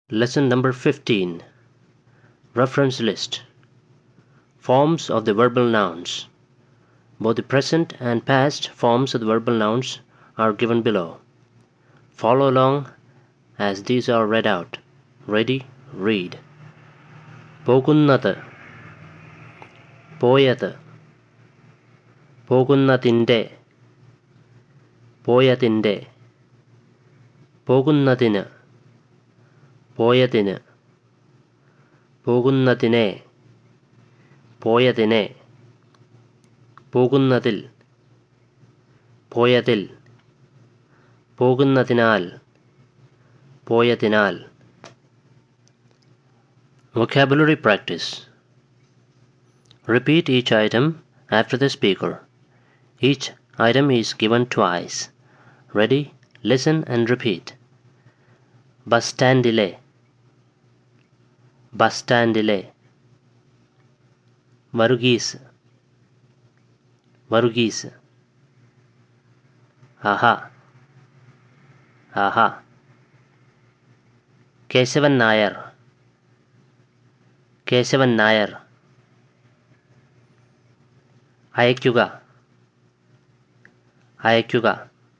Lesson number 15 Reference List Forms of the verbal nouns. Both the present and past forms of the verbal nouns are given below. Follow along as these are read out. Ready? Read. പോകുന്നത് പോയത് പോകുന്നതിൻ്റെ പോയതിൻ്റെ പോകുന്നതിന് പോയതിന് പോകുന്നതിനെ പോയതിനെ പോകുന്നതിൽ പോയതിൽ പോകുന്നതിനാൽ പോയതിനാൽ Vocabulary practice. Repeat each item after the speaker. Each item is given twice. Ready? Listen and repeat. Bus സ്റ്റാൻഡിലെ ബസ് സ്റ്റാൻഡിലെ വരുഗീസ് വരുഗീസ് ആഹാ ആഹാ കേശവൻ നായർ കേശവൻ നായർ അയയ്ക്കുക അയയ്ക്കുക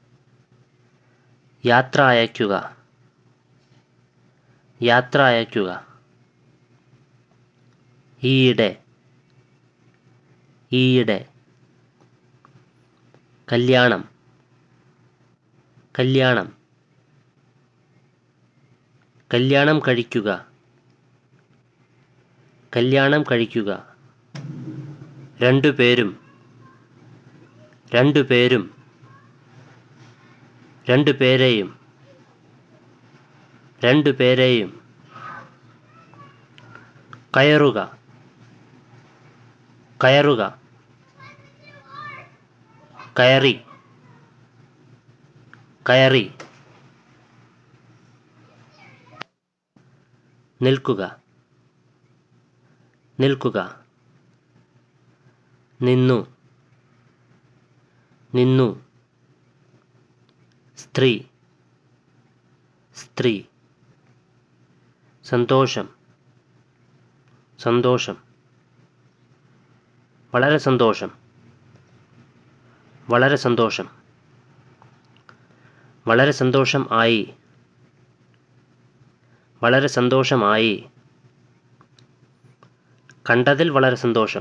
യാത്ര അയയ്ക്കുക യാത്ര അയയ്ക്കുക ഈയിടെ ഈയിടെ കല്യാണം കല്യാണം കല്യാണം കഴിക്കുക കല്യാണം കഴിക്കുക രണ്ടുപേരും രണ്ടുപേരും രണ്ടുപേരെയും രണ്ടുപേരെയും കയറുക കയറുക കയറി കയറി നിൽക്കുക നിൽക്കുക നിന്നു നിന്നു സ്ത്രീ സ്ത്രീ സന്തോഷം സന്തോഷം വളരെ സന്തോഷം വളരെ സന്തോഷം വളരെ സന്തോഷം ആയി വളരെ സന്തോഷമായി കണ്ടതിൽ വളരെ സന്തോഷം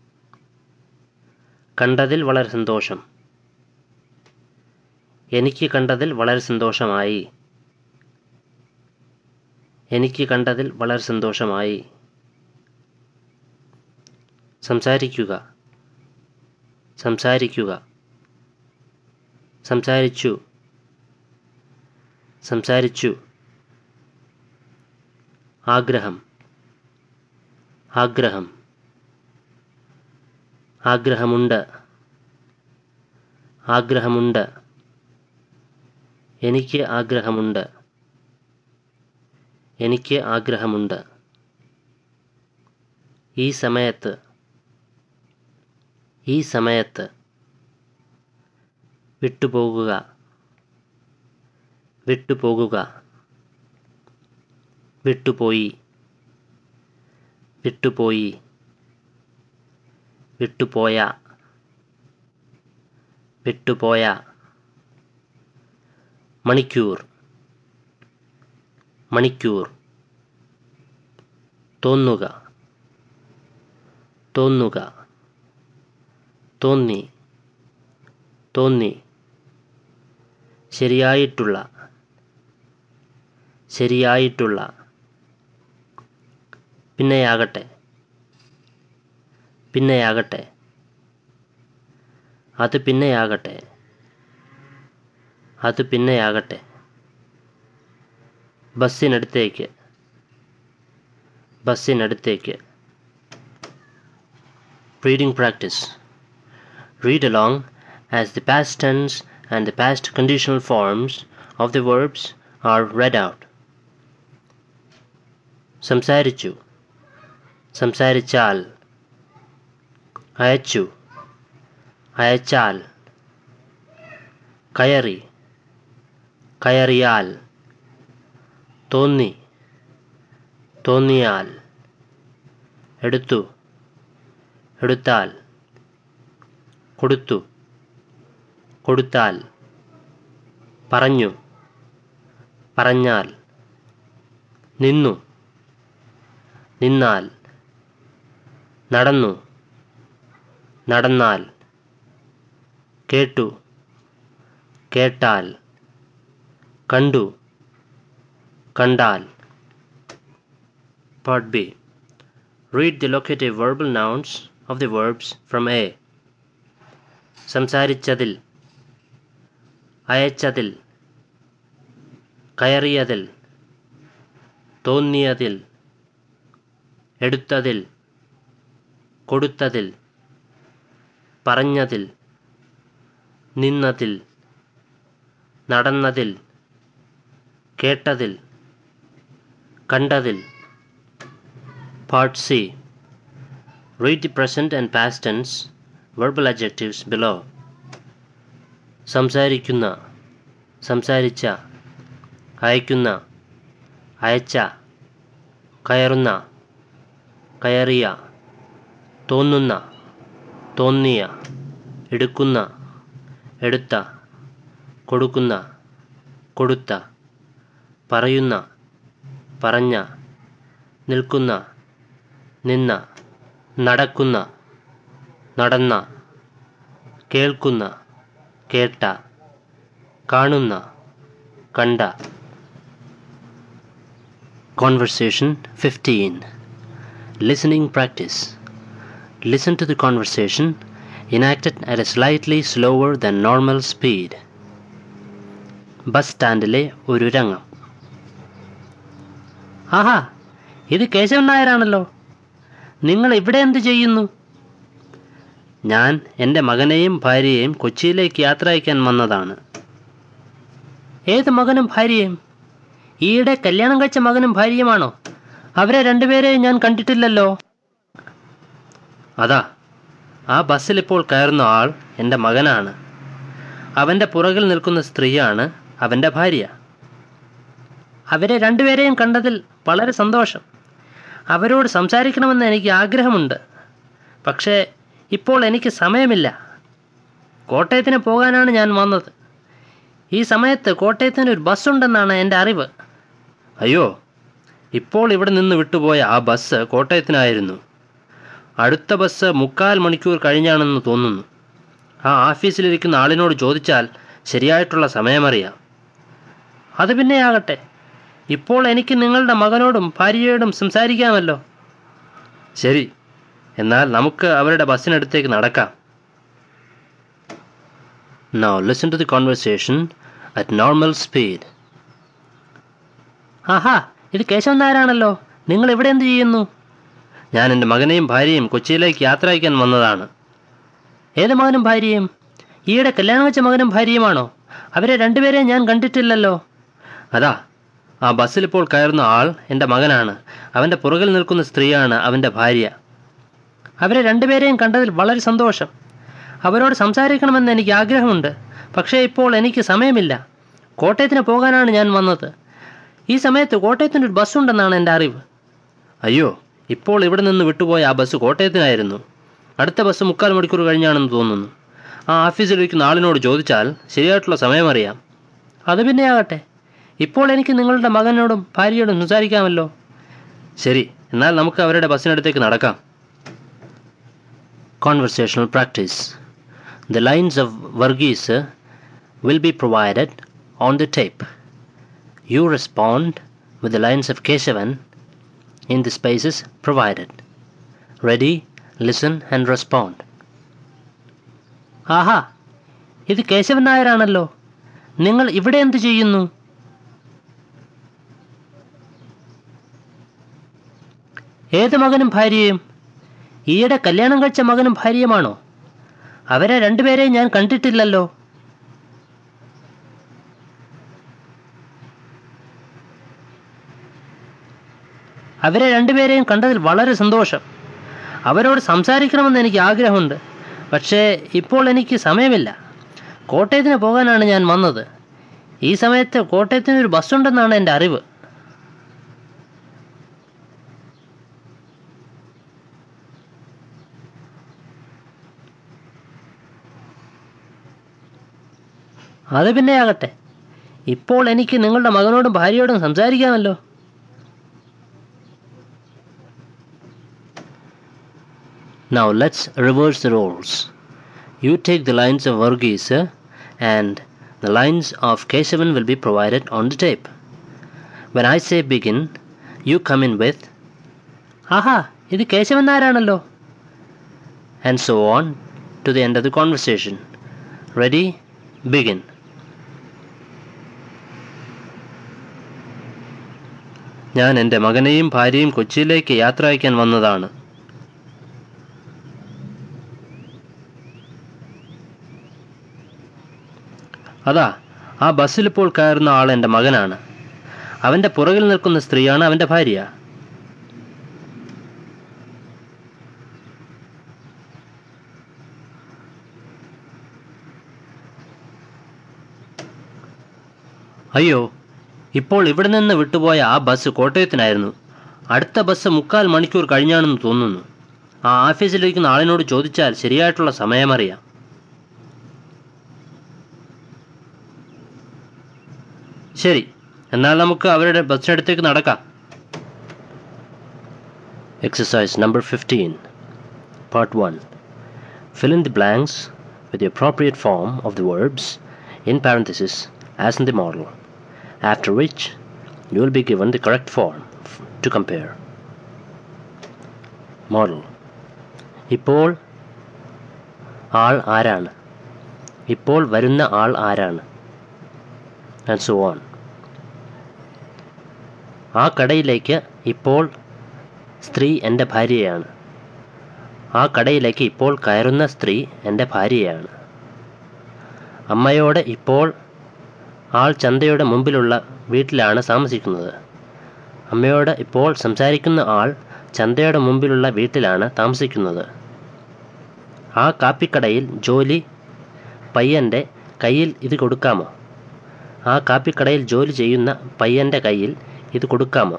കണ്ടതിൽ വളരെ സന്തോഷം എനിക്ക് കണ്ടതിൽ വളരെ സന്തോഷമായി എനിക്ക് കണ്ടതിൽ വളരെ സന്തോഷമായി സംസാരിക്കുക സംസാരിക്കുക സംസാരിച്ചു സംസാരിച്ചു ആഗ്രഹം ആഗ്രഹം ആഗ്രഹമുണ്ട് ആഗ്രഹമുണ്ട് എനിക്ക് ആഗ്രഹമുണ്ട് എനിക്ക് ആഗ്രഹമുണ്ട് ഈ സമയത്ത് ഈ സമയത്ത് വിട്ടുപോകുക വിട്ടുപോകുക വിട്ടുപോയി വിട്ടുപോയി വിട്ടുപോയ വിട്ടുപോയ മണിക്കൂർ മണിക്കൂർ തോന്നുക തോന്നുക തോന്നി തോന്നി ശരിയായിട്ടുള്ള ശരിയായിട്ടുള്ള പിന്നെയാകട്ടെ പിന്നെയാകട്ടെ അത് പിന്നെയാകട്ടെ അത് പിന്നെയാകട്ടെ ബസ്സിനടുത്തേക്ക് ബസ്സിനടുത്തേക്ക് Reading practice. Read along as the past tense and the past conditional forms of the verbs are read out. സംസാരിച്ചു സംസാരിച്ചാൽ അയച്ചു അയച്ചാൽ കയറി കയറിയാൽ തോന്നി തോന്നിയാൽ എടുത്തു എടുത്താൽ കൊടുത്തു കൊടുത്താൽ പറഞ്ഞു പറഞ്ഞാൽ നിന്നു നിന്നാൽ നടന്നു നടന്നാൽ കേട്ടു കേട്ടാൽ കണ്ടു കണ്ടാൽ Part B. Read the locative verbal nouns of the verbs from A. സംസാരിച്ചതിൽ അയച്ചതിൽ കയറിയതിൽ തോന്നിയതിൽ എടുത്തതിൽ കൊടുത്തതിൽ പറഞ്ഞതിൽ നിന്നതിൽ നടന്നതിൽ കേട്ടതിൽ കണ്ടതിൽ Part C. Read the present and past tense verbal adjectives below. സംസാരിക്കുന്ന സംസാരിച്ച അയക്കുന്ന അയച്ച കയറുന്ന കയറിയ തോന്നുന്ന തോന്നിയ എടുക്കുന്ന എടുത്ത കൊടുക്കുന്ന കൊടുത്ത പറയുന്ന പറഞ്ഞ നിൽക്കുന്ന നിന്ന നടക്കുന്ന നടന്ന കേൾക്കുന്ന കേട്ട കാണുന്ന കണ്ട Conversation 15 Listening Practice Listen to the conversation enacted at a slightly slower than normal speed. Bus സ്റ്റാൻഡിലെ ഒരു രംഗം ആഹാ ഇത് കേശവൻ നായരാണല്ലോ നിങ്ങൾ ഇവിടെ എന്ത് ചെയ്യുന്നു ഞാൻ എൻ്റെ മകനെയും ഭാര്യയെയും കൊച്ചിയിലേക്ക് യാത്ര അയക്കാൻ വന്നതാണ് ഏത് മകനും ഭാര്യയും ഈയിടെ കല്യാണം കഴിച്ച മകനും ഭാര്യയുമാണോ അവരെ രണ്ടുപേരെയും ഞാൻ കണ്ടിട്ടില്ലല്ലോ അതാ ആ ബസ്സിൽ ഇപ്പോൾ കയറുന്ന ആൾ എൻ്റെ മകനാണ് അവൻ്റെ പുറകിൽ നിൽക്കുന്ന സ്ത്രീയാണ് അവൻ്റെ ഭാര്യ അവരെ രണ്ടുപേരെയും കണ്ടതിൽ വളരെ സന്തോഷം അവരോട് സംസാരിക്കണമെന്ന് എനിക്ക് ആഗ്രഹമുണ്ട് പക്ഷേ ഇപ്പോൾ എനിക്ക് സമയമില്ല കോട്ടയത്തിന് പോകാനാണ് ഞാൻ വന്നത് ഈ സമയത്ത് കോട്ടയത്തിന് ഒരു ബസ്സുണ്ടെന്നാണ് എൻ്റെ അറിവ് അയ്യോ ഇപ്പോൾ ഇവിടെ നിന്ന് വിട്ടുപോയ ആ ബസ് കോട്ടയത്തിനായിരുന്നു അടുത്ത ബസ് മുക്കാൽ മണിക്കൂർ കഴിഞ്ഞാണെന്ന് തോന്നുന്നു ആ ഓഫീസിലിരിക്കുന്ന ആളിനോട് ചോദിച്ചാൽ ശരിയായിട്ടുള്ള സമയമറിയാം അത് പിന്നെ ആകട്ടെ ഇപ്പോൾ എനിക്ക് നിങ്ങളുടെ മകനോടും ഭാര്യയോടും സംസാരിക്കാമല്ലോ ശരി എന്നാൽ നമുക്ക് അവരുടെ ബസ്സിനടുത്തേക്ക് നടക്കാം Now listen to the conversation at normal speed. ആഹാ ഇത് കേശവൻ നായരാണല്ലോ നിങ്ങൾ ഇവിടെ എന്ത് ചെയ്യുന്നു ഞാൻ എൻ്റെ മകനെയും ഭാര്യയും കൊച്ചിയിലേക്ക് യാത്ര അയക്കാൻ വന്നതാണ് ഏത് മകനും ഭാര്യയും ഈയിടെ കല്യാണം വെച്ച മകനും ഭാര്യയുമാണോ അവരെ രണ്ടുപേരെയും ഞാൻ കണ്ടിട്ടില്ലല്ലോ അതാ ആ ബസ്സിൽ ഇപ്പോൾ കയറുന്ന ആൾ എൻ്റെ മകനാണ് അവൻ്റെ പുറകിൽ നിൽക്കുന്ന സ്ത്രീയാണ് അവൻ്റെ ഭാര്യ അവരെ രണ്ടുപേരെയും കണ്ടതിൽ വളരെ സന്തോഷം അവരോട് സംസാരിക്കണമെന്ന് എനിക്ക് ആഗ്രഹമുണ്ട് പക്ഷേ ഇപ്പോൾ എനിക്ക് സമയമില്ല കോട്ടയത്തിന് പോകാനാണ് ഞാൻ വന്നത് ഈ സമയത്ത് കോട്ടയത്തിന് ഒരു ബസ്സുണ്ടെന്നാണ് എൻ്റെ അറിവ് അയ്യോ ഇപ്പോൾ ഇവിടെ നിന്ന് വിട്ടുപോയ ആ ബസ് കോട്ടയത്തിനായിരുന്നു അടുത്ത ബസ് മുക്കാൽ മണിക്കൂർ കഴിഞ്ഞാണെന്ന് തോന്നുന്നു ആ ഓഫീസിലിരിക്കുന്ന ആളിനോട് ചോദിച്ചാൽ ശരിയായിട്ടുള്ള സമയമറിയാം അത് പിന്നെ ആകട്ടെ ഇപ്പോൾ എനിക്ക് നിങ്ങളുടെ മകനോടും ഭാര്യയോടും സംസാരിക്കാമല്ലോ ശരി എന്നാൽ നമുക്ക് അവരുടെ ബസ്സിനടുത്തേക്ക് നടക്കാം Conversational practice. The lines of Varghese will be provided on the tape. You respond with the lines of Keshavan in the spaces provided. Ready, listen and respond. ആഹാ ഇത് കേശവൻ നായരാണല്ലോ നിങ്ങൾ ഇവിടെ എന്ത് ചെയ്യുന്നു ഏത് മകനും ഭാര്യയും ഈയിടെ കല്യാണം കഴിച്ച മകനും ഭാര്യയുമാണോ അവരെ രണ്ടുപേരെയും ഞാൻ കണ്ടിട്ടില്ലല്ലോ അവരെ രണ്ടുപേരെയും കണ്ടതിൽ വളരെ സന്തോഷം അവരോട് സംസാരിക്കണമെന്ന് എനിക്ക് ആഗ്രഹമുണ്ട് പക്ഷേ ഇപ്പോൾ എനിക്ക് സമയമില്ല കോട്ടയത്തിന് പോകാനാണ് ഞാൻ വന്നത് ഈ സമയത്ത് കോട്ടയത്തിന് ഒരു ബസ്സുണ്ടെന്നാണ് എൻ്റെ അറിവ് അത് പിന്നെ ആകട്ടെ ഇപ്പോൾ എനിക്ക് നിങ്ങളുടെ മകനോടും ഭാര്യയോടും സംസാരിക്കാമല്ലോ Now let's reverse the roles. You take the lines of Varghese and the lines of Kesavan will be provided on the tape. When I say begin, you come in with ആഹാ ഇത് Keshavan നായരാണല്ലോ and so on to the end of the conversation. Ready? Begin. ഞാൻ എൻ്റെ മകനെയും ഭാര്യയും കൊച്ചിയിലേക്ക് യാത്ര അയക്കാൻ വന്നതാണ് അതാ ആ ബസ്സിലിപ്പോൾ കയറുന്ന ആൾ എൻ്റെ മകനാണ് അവൻ്റെ പുറകിൽ നിൽക്കുന്ന സ്ത്രീയാണ് അവൻ്റെ ഭാര്യ അയ്യോ ഇപ്പോൾ ഇവിടെ നിന്ന് വിട്ടുപോയ ആ ബസ് കോട്ടയത്തിനായിരുന്നു അടുത്ത ബസ് മുക്കാൽ മണിക്കൂർ കഴിഞ്ഞാണെന്ന് തോന്നുന്നു ആ ഓഫീസിലിരിക്കുന്ന ആളിനോട് ചോദിച്ചാൽ ശരിയായിട്ടുള്ള സമയമറിയാം ശരി എന്നാൽ നമുക്ക് അവരുടെ ബസ്സിനടുത്തേക്ക് നടക്കാം exercise number fifteen part one Fill in the blanks with the appropriate form of the verbs in parenthesis as in the model, after which you will be given the correct form f- to compare. Model ഇപ്പോൾ ആൾ ആരാണ് ഇപ്പോൾ വരുന്ന ആൾ ആരാണ് and so on ആ കടയിലേക്ക് ഇപ്പോൾ സ്ത്രീ എൻ്റെ ഭാര്യയാണ് ആ കടയിലേക്ക് ഇപ്പോൾ കയറുന്ന സ്ത്രീ എൻ്റെ ഭാര്യയാണ് അമ്മയോട് ഇപ്പോൾ ആൾ ചന്തയുടെ മുമ്പിലുള്ള വീട്ടിലാണ് താമസിക്കുന്നത് അമ്മയോട് ഇപ്പോൾ സംസാരിക്കുന്ന ആൾ ചന്തയുടെ മുമ്പിലുള്ള വീട്ടിലാണ് താമസിക്കുന്നത് ആ കാപ്പിക്കടയിൽ ജോലി പയ്യൻ്റെ കയ്യിൽ ഇത് കൊടുക്കാമോ ആ കാപ്പിക്കടയിൽ ജോലി ചെയ്യുന്ന പയ്യൻ്റെ കയ്യിൽ ഇത് കൊടുക്കാമോ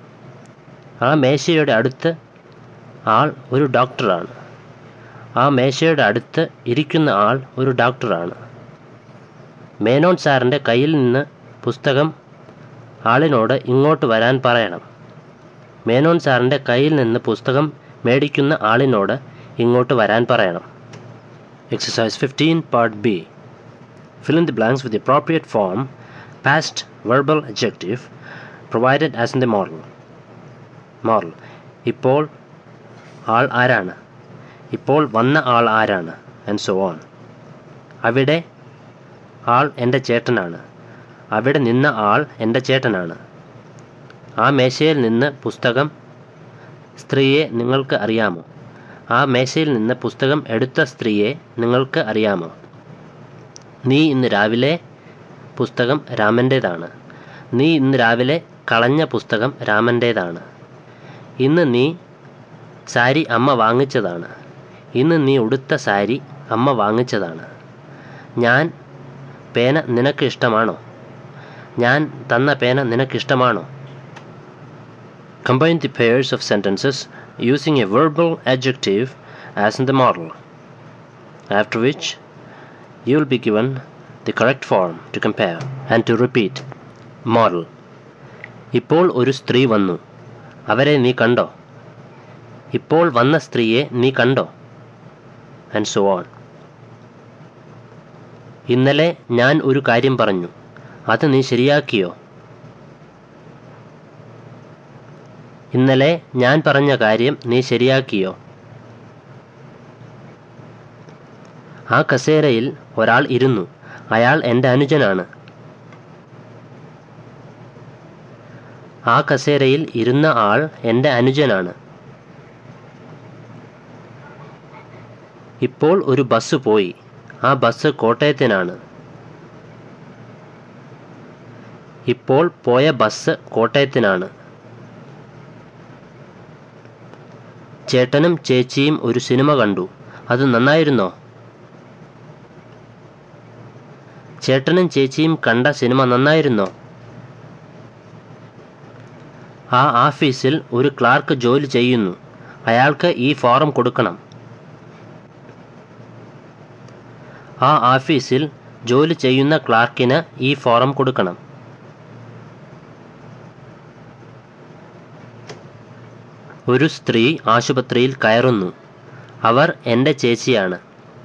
ആ മേശയുടെ അടുത്ത് ആൾ ഒരു ഡോക്ടറാണ് ആ മേശയുടെ അടുത്ത് ഇരിക്കുന്ന ആൾ ഒരു ഡോക്ടറാണ് മേനോൻ സാറിൻ്റെ കയ്യിൽ നിന്ന് പുസ്തകം ആളിനോട് ഇങ്ങോട്ട് വരാൻ പറയണം മേനോൻ സാറിൻ്റെ കയ്യിൽ നിന്ന് പുസ്തകം മേടിക്കുന്ന ആളിനോട് ഇങ്ങോട്ട് വരാൻ പറയണം exercise fifteen part B Fill in the blanks with the appropriate form, past verbal adjective, provided as in the model. Model. ഇപ്പോൾ ആൾ ആരാണ് ഇപ്പോൾ വന്ന ആൾ ആരാണ് ആൻഡ് സോ ഓൺ അവിടെ ആൾ എൻ്റെ ചേട്ടനാണ് അവിടെ നിന്ന ആൾ എൻ്റെ ചേട്ടനാണ് ആ മേശയിൽ നിന്ന് പുസ്തകം സ്ത്രീയെ നിങ്ങൾക്ക് അറിയാമോ ആ മേശയിൽ നിന്ന് പുസ്തകം എടുത്ത സ്ത്രീയെ നിങ്ങൾക്ക് അറിയാമോ നീ ഇന്ന് രാവിലെ പുസ്തകം രാമൻ്റേതാണ് നീ ഇന്ന് രാവിലെ കളഞ്ഞ പുസ്തകം രാമൻ്റേതാണ് ഇന്ന് നീ സാരി അമ്മ വാങ്ങിച്ചതാണ് ഇന്ന് നീ ഉടുത്ത സാരി അമ്മ വാങ്ങിച്ചതാണ് ഞാൻ പേന നിനക്ക് ഇഷ്ടമാണോ ഞാൻ തന്ന പേന നിനക്ക് ഇഷ്ടമാണോ Combine the pairs of sentences using a verbal adjective as in the model, after which you will be given the correct form to compare and to repeat. Model ഇപ്പോൾ ഒരു സ്ത്രീ വന്നു അവരെ നീ കണ്ടോ ഇപ്പോൾ വന്ന സ്ത്രീയെ നീ കണ്ടോ ആൻഡ് സോ ഓൺ ഇന്നലെ ഞാൻ ഒരു കാര്യം പറഞ്ഞു അത് നീ ശരിയാക്കിയോ ഇന്നലെ ഞാൻ പറഞ്ഞ കാര്യം നീ ശരിയാക്കിയോ ആ കസേരയിൽ ഒരാൾ ഇരുന്നു അയാൾ എൻ്റെ അനുജനാണ് ആ കസേരയിൽ ഇരുന്ന ആൾ എൻ്റെ അനുജനാണ് ഇപ്പോൾ ഒരു ബസ് പോയി ആ ബസ് കോട്ടയത്തിനാണ് ഇപ്പോൾ പോയ ബസ് കോട്ടയത്തിനാണ് ചേട്ടനും ചേച്ചിയും ഒരു സിനിമ കണ്ടു അത് നന്നായിരുന്നോ ചേട്ടനും ചേച്ചിയും കണ്ട സിനിമ നന്നായിരുന്നോ ആ ഓഫീസിൽ ഒരു ക്ലാർക്ക് ജോലി ചെയ്യുന്നു അയാൾക്ക് ഈ ഫോറം കൊടുക്കണം ആ ഓഫീസിൽ ജോലി ചെയ്യുന്ന ക്ലാർക്കിന് ഈ ഫോറം കൊടുക്കണം ഒരു സ്ത്രീ ആശുപത്രിയിൽ കയറുന്നു അവർ എൻ്റെ ചേച്ചിയാണ്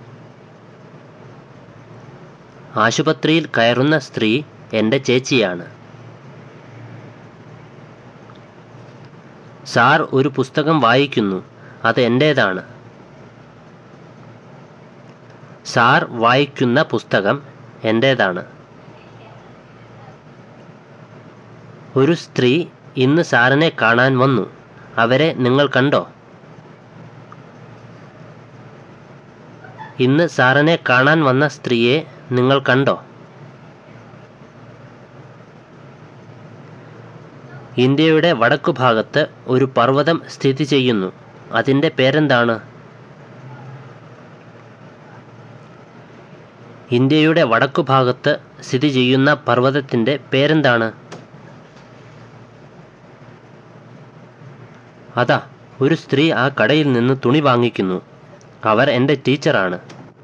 ആശുപത്രിയിൽ കയറുന്ന സ്ത്രീ എൻ്റെ ചേച്ചിയാണ് സാർ ഒരു പുസ്തകം വായിക്കുന്നു അത് എൻ്റേതാണ് സാർ വായിക്കുന്ന പുസ്തകം എൻ്റേതാണ് ഒരു സ്ത്രീ ഇന്ന് സാറിനെ കാണാൻ വന്നു അവരെ നിങ്ങൾ കണ്ടോ ഇന്ന് സാറിനെ കാണാൻ വന്ന സ്ത്രീയെ നിങ്ങൾ കണ്ടോ ഇന്ത്യയുടെ വടക്കു ഭാഗത്ത് ഒരു പർവ്വതം സ്ഥിതി ചെയ്യുന്നു അതിൻ്റെ പേരെന്താണ് ഇന്ത്യയുടെ വടക്കു ഭാഗത്ത് സ്ഥിതി ചെയ്യുന്ന പർവ്വതത്തിൻ്റെ പേരെന്താണ് അതാ ഒരു സ്ത്രീ ആ കടയിൽ നിന്ന് തുണി വാങ്ങിക്കുന്നു അവർ എൻ്റെ ടീച്ചറാണ്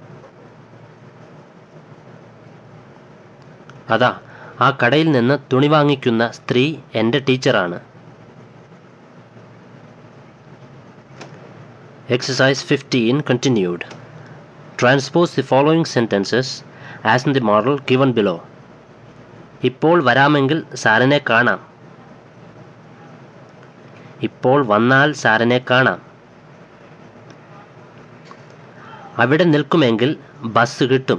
അതാ ആ കടയിൽ നിന്ന് തുണി വാങ്ങിക്കുന്ന സ്ത്രീ എൻ്റെ ടീച്ചറാണ് exercise fifteen continued transpose the following sentences as in the model given below ഇപ്പോൾ വരാമെങ്കിൽ സാറിനെ കാണാം ഇപ്പോൾ വന്നാൽ സാറിനെ കാണാം അവിടെ നിൽക്കുമെങ്കിൽ ബസ് കിട്ടും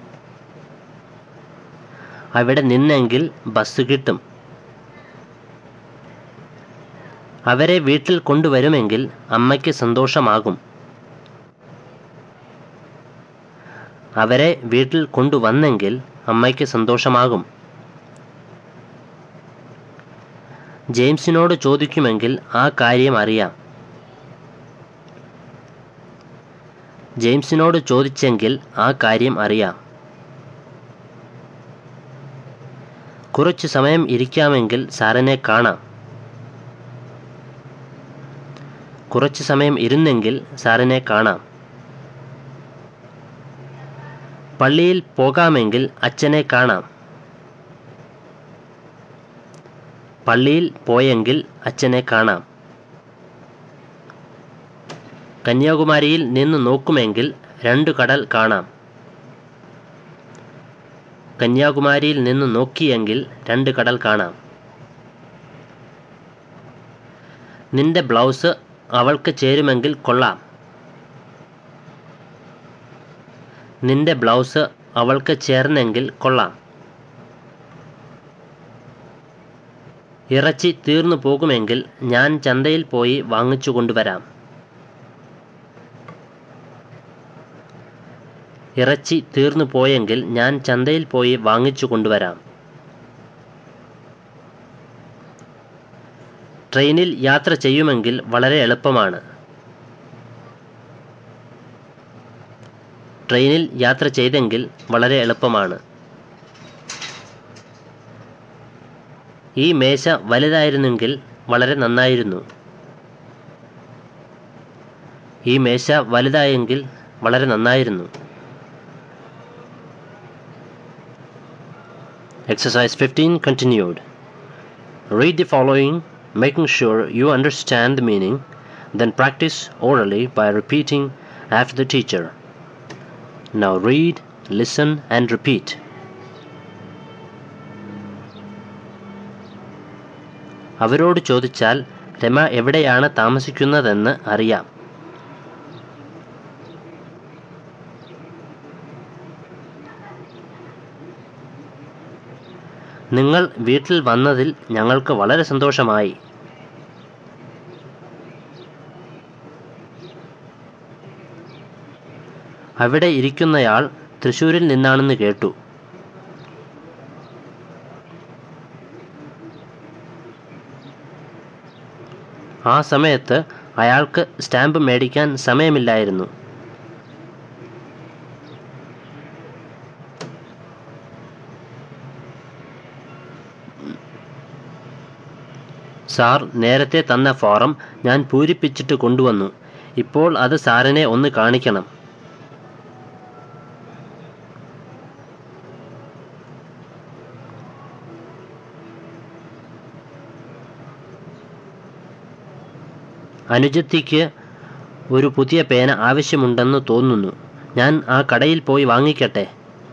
അവിടെ നിന്നെങ്കിൽ ബസ് കിട്ടും അവരെ വീട്ടിൽ കൊണ്ടുവരുമെങ്കിൽ അമ്മയ്ക്ക് സന്തോഷമാകും അവരെ വീട്ടിൽ കൊണ്ടുവന്നെങ്കിൽ അമ്മയ്ക്ക് സന്തോഷമാകും ജെയിംസിനോട് ചോദിക്കുമെങ്കിൽ ആ കാര്യം അറിയാം ജെയിംസിനോട് ചോദിച്ചെങ്കിൽ ആ കാര്യം അറിയാം കുറച്ചു സമയം ഇരിക്കാമെങ്കിൽ സാറിനെ കാണാം കുറച്ചു സമയം ഇരുന്നെങ്കിൽ സാറിനെ കാണാം പള്ളിയിൽ പോകാമെങ്കിൽ അച്ഛനെ കാണാം പള്ളിയിൽ പോയെങ്കിൽ അച്ഛനെ കാണാം കന്യാകുമാരിയിൽ നിന്ന് നോക്കുമെങ്കിൽ രണ്ടു കടൽ കാണാം കന്യാകുമാരിയിൽ നിന്ന് നോക്കിയെങ്കിൽ രണ്ട് കടൽ കാണാം നിന്റെ ബ്ലൗസ് അവൾക്ക് ചേരുമെങ്കിൽ കൊള്ളാം നിന്റെ ബ്ലൗസ് അവൾക്ക് ചേർന്നെങ്കിൽ കൊള്ളാം ഇറച്ചി തീർന്നു പോകുമെങ്കിൽ ഞാൻ ചന്തയിൽ പോയി വാങ്ങിച്ചു കൊണ്ടുവരാം ഇറച്ചി തീർന്നു പോയെങ്കിൽ ഞാൻ ചന്തയിൽ പോയി വാങ്ങിച്ചു കൊണ്ടുവരാം ട്രെയിനിൽ യാത്ര ചെയ്യുമെങ്കിൽ വളരെ എളുപ്പമാണ് ട്രെയിനിൽ യാത്ര ചെയ്തെങ്കിൽ വളരെ എളുപ്പമാണ് ഈ മേശ വലുതായിരുന്നെങ്കിൽ വളരെ നന്നായിരുന്നു ഈ മേശ വലുതായെങ്കിൽ വളരെ നന്നായിരുന്നു Exercise 15 continued. Read the following, making sure you understand the meaning, then practice orally by repeating after the teacher. Now read, listen, and repeat. അവരോട് ചോദിച്ചാൽ രമ എവിടെയാണ് താമസിക്കുന്നതെന്ന് അറിയാം നിങ്ങൾ വീട്ടിൽ വന്നതിൽ ഞങ്ങൾക്ക് വളരെ സന്തോഷമായി അവിടെ ഇരിക്കുന്നയാൾ തൃശ്ശൂരിൽ നിന്നാണെന്ന് കേട്ടു ആ സമയത്ത് അയാൾക്ക് സ്റ്റാമ്പ് മേടിക്കാൻ സമയമില്ലായിരുന്നു സാർ നേരത്തെ തന്ന ഫോറം ഞാൻ പൂരിപ്പിച്ചിട്ട് കൊണ്ടുവന്നു ഇപ്പോൾ അത് സാറിനെ ഒന്ന് കാണിക്കണം അനുജത്തിക്ക് ഒരു പുതിയ പേന ആവശ്യമുണ്ടെന്ന് തോന്നുന്നു ഞാൻ ആ കടയിൽ പോയി വാങ്ങിക്കട്ടെ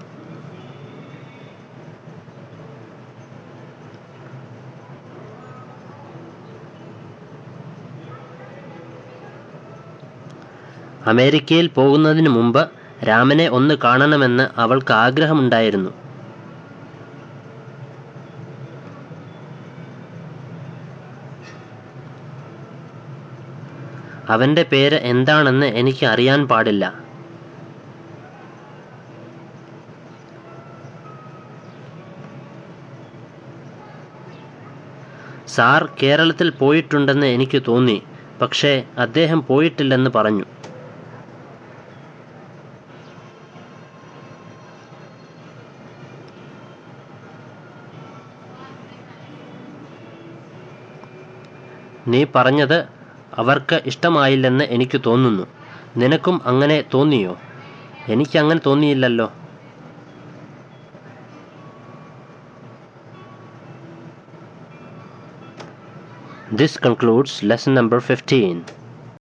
അമേരിക്കയിൽ പോകുന്നതിന് മുമ്പ് രാമനെ ഒന്ന് കാണണമെന്ന് അവൾക്ക് ആഗ്രഹമുണ്ടായിരുന്നു അവന്റെ പേര് എന്താണെന്ന് എനിക്ക് അറിയാൻ പാടില്ല സാർ കേരളത്തിൽ പോയിട്ടുണ്ടെന്ന് എനിക്ക് തോന്നി പക്ഷേ അദ്ദേഹം പോയിട്ടില്ലെന്ന് പറഞ്ഞു നീ പറഞ്ഞത് അവർക്ക് ഇഷ്ടമായില്ലെന്ന് എനിക്ക് തോന്നുന്നു നിനക്കും അങ്ങനെ തോന്നിയോ എനിക്കങ്ങനെ തോന്നിയില്ലല്ലോ This concludes lesson number 15.